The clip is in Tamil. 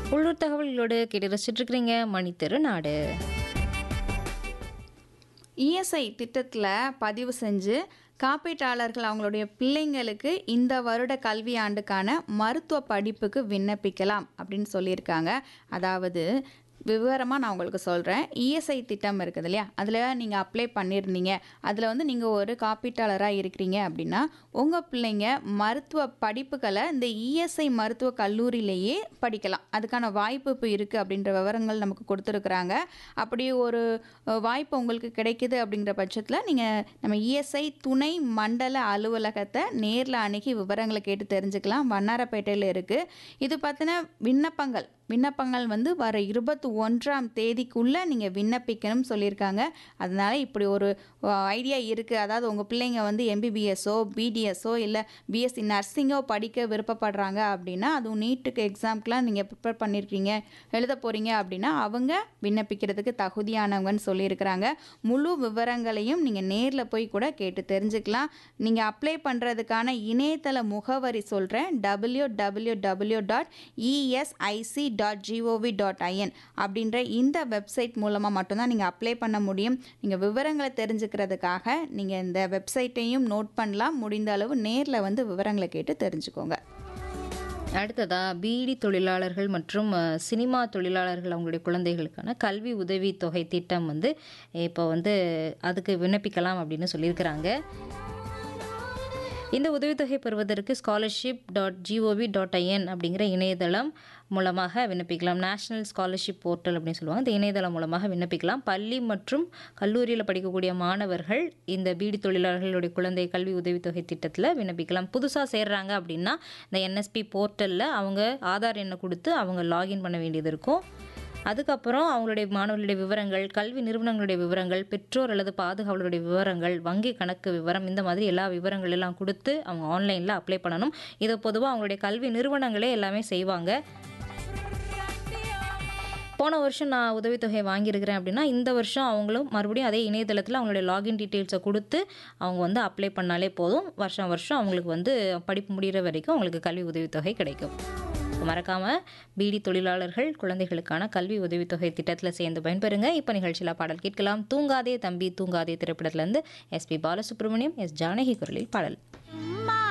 உள்ளூர் தகவல்களோடு கேட்டு ரசிச்சுட்டு இருக்கிறீங்க மணித்தெரு நாடு இஎஸ்ஐ திட்டத்தில் பதிவு செஞ்சு காப்பீட்டாளர்கள் அவங்களுடைய பிள்ளைங்களுக்கு இந்த வருட கல்வியாண்டுக்கான மருத்துவ படிப்புக்கு விண்ணப்பிக்கலாம் அப்படின்னு சொல்லியிருக்காங்க அதாவது விவரமாக நான் உங்களுக்கு சொல்கிறேன் இஎஸ்ஐ திட்டம் இருக்குது இல்லையா அதில் நீங்கள் அப்ளை பண்ணியிருந்தீங்க அதில் வந்து நீங்கள் ஒரு காப்பீட்டாளராக இருக்கிறீங்க அப்படின்னா உங்கள் பிள்ளைங்க மருத்துவ படிப்புகளை இந்த இஎஸ்ஐ மருத்துவ கல்லூரியிலேயே படிக்கலாம் அதுக்கான வாய்ப்பு இப்போ இருக்குது அப்படின்ற விவரங்கள் நமக்கு கொடுத்துருக்குறாங்க அப்படி ஒரு அஹ், வாய்ப்பு உங்களுக்கு கிடைக்குது அப்படிங்கிற பட்சத்தில் நீங்கள் நம்ம இஎஸ்ஐ துணை மண்டல அலுவலகத்தை நேரில் அணுகி விவரங்களை கேட்டு தெரிஞ்சுக்கலாம் வண்ணாரப்பேட்டையில் இருக்குது இது பார்த்தின விண்ணப்பங்கள் விண்ணப்பங்கள் வந்து வர இருபத்தி ஒன்றாம் தேதிக்குள்ளே நீங்கள் விண்ணப்பிக்கணும்னு சொல்லியிருக்காங்க அதனால இப்படி ஒரு ஐடியா இருக்குது அதாவது உங்கள் பிள்ளைங்க வந்து எம்பிபிஎஸ்ஸோ பிடிஎஸ்ஸோ இல்லை பிஎஸ்சி நர்சிங்கோ படிக்க விருப்பப்படுறாங்க அப்படின்னா அதுவும் நீட்டுக்கு எக்ஸாம்க்கெலாம் நீங்கள் ப்ரிப்பேர் பண்ணியிருக்கீங்க எழுத போகிறீங்க அப்படின்னா அவங்க விண்ணப்பிக்கிறதுக்கு தகுதியானவங்கன்னு சொல்லியிருக்கிறாங்க முழு விவரங்களையும் நீங்கள் நேரில் போய் கூட கேட்டு தெரிஞ்சுக்கலாம் நீங்கள் அப்ளை பண்ணுறதுக்கான இணையதள முகவரி சொல்கிறேன் W W W dot ESIC dot GOV dot IN அப்படின்ற இந்த வெப்சைட் மூலமாக மட்டும்தான் நீங்கள் அப்ளை பண்ண முடியும் நீங்கள் விவரங்களை தெரிஞ்சுக்கிறதுக்காக நீங்கள் இந்த வெப்சைட்டையும் நோட் பண்ணலாம் முடிந்த அளவு நேரில் வந்து விவரங்களை கேட்டு தெரிஞ்சுக்கோங்க அடுத்ததா பீடி தொழிலாளர்கள் மற்றும் அஹ், சினிமா தொழிலாளர்கள் அவங்களுடைய குழந்தைகளுக்கான கல்வி உதவி தொகை திட்டம் வந்து இப்போ வந்து அதுக்கு விண்ணப்பிக்கலாம் அப்படின்னு சொல்லியிருக்கிறாங்க இந்த உதவித்தொகை பெறுவதற்கு scholarship dot GOV dot IN அப்படிங்கிற இணையதளம் மூலமாக விண்ணப்பிக்கலாம் நேஷனல் ஸ்காலர்ஷிப் போர்ட்டல் அப்படின்னு சொல்லுவாங்க இந்த இணையதளம் மூலமாக விண்ணப்பிக்கலாம் பள்ளி மற்றும் கல்லூரியில் படிக்கக்கூடிய மாணவர்கள் இந்த பீடி தொழிலாளர்களுடைய குழந்தை கல்வி உதவித்தொகை திட்டத்தில் விண்ணப்பிக்கலாம் புதுசாக சேர்றாங்க அப்படின்னா இந்த என்எஸ்பி போர்ட்டலில் அவங்க ஆதார் எண்ணை கொடுத்து அவங்க லாகின் பண்ண வேண்டியது இருக்கும் அதுக்கப்புறம் அவங்களுடைய மாணவர்களுடைய விவரங்கள் கல்வி நிறுவனங்களுடைய விவரங்கள் பெற்றோர் அல்லது பாதுகாவலருடைய விவரங்கள் வங்கி கணக்கு விவரம் இந்த மாதிரி எல்லா விவரங்கள் எல்லாம் கொடுத்து அவங்க ஆன்லைனில் அப்ளை பண்ணணும் இதை பொதுவாக அவங்களுடைய கல்வி நிறுவனங்களே எல்லாமே செய்வாங்க போன வருஷம் நான் உதவித்தொகை வாங்கியிருக்கிறேன் அப்படின்னா இந்த வருஷம் அவங்களும் மறுபடியும் அதே இணையதளத்தில் அவங்களுடைய லாகின் டீட்டெயில்ஸை கொடுத்து அவங்க வந்து அப்ளை பண்ணாலே போதும் வருஷம் வருஷம் அவங்களுக்கு வந்து படிப்பு முடிகிற வரைக்கும் அவங்களுக்கு கல்வி உதவித்தொகை கிடைக்கும் மறக்காமல் பீடி தொழிலாளர்கள் குழந்தைகளுக்கான கல்வி உதவித்தொகை திட்டத்தில் சேர்ந்து பயன்பெறுங்க இப்போ நிகழ்ச்சியில் பாடல் கேட்கலாம் தூங்காதே தம்பி தூங்காதே திரைப்படத்துலேருந்து எஸ்பி பாலசுப்ரமணியம் எஸ் ஜானகி குரலில் பாடல் அம்மா